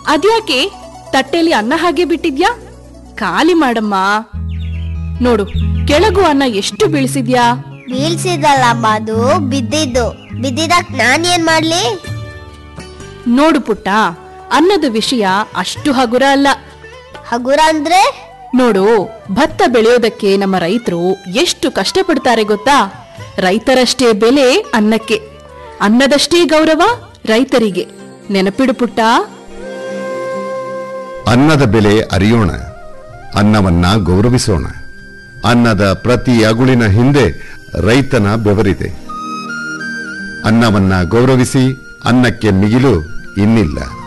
ಅದ್ಯಾಕೆ ತಟ್ಟೆಲಿ ಅನ್ನ ಹಾಗೆ ಬಿಟ್ಟಿದ್ಯಾ ಖಾಲಿ ಮಾಡಮ್ಮ ನೋಡು ಕೆಳಗು ಅನ್ನ ಎಷ್ಟು ಬೀಳಿಸಿದ್ಯಾ ಬೀಳ್ಸಿದಲ್ಲಮ್ಮ ಅದು ಬಿದ್ದಿದ್ದು ಬಿದ್ದಿದ್ದಕ್ ನಾನ್ ಏನ್ ಮಾಡ್ಲಿ ನೋಡು ಪುಟ್ಟ ಅನ್ನದ ವಿಷಯ ಅಷ್ಟು ಹಗುರ ಅಲ್ಲ ಹಗುರ ಅಂದ್ರೆ ನೋಡು ಭತ್ತ ಬೆಳೆಯೋದಕ್ಕೆ ನಮ್ಮ ರೈತರು ಎಷ್ಟು ಕಷ್ಟಪಡ್ತಾರೆ ಗೊತ್ತಾ ರೈತರಷ್ಟೇ ಬೆಲೆ ಅನ್ನಕ್ಕೆ ಅನ್ನದಷ್ಟೇ ಗೌರವ ರೈತರಿಗೆ ನೆನಪಿಡು ಪುಟ್ಟ ಅನ್ನದ ಬೆಲೆ ಅರಿಯೋಣ ಅನ್ನವನ್ನ ಗೌರವಿಸೋಣ ಅನ್ನದ ಪ್ರತಿ ಅಗುಳಿನ ಹಿಂದೆ ರೈತನ ಬೆವರಿದೆ ಅನ್ನವನ್ನ ಗೌರವಿಸಿ ಅನ್ನಕ್ಕೆ ಮಿಗಿಲು ಇನ್ನಿಲ್ಲ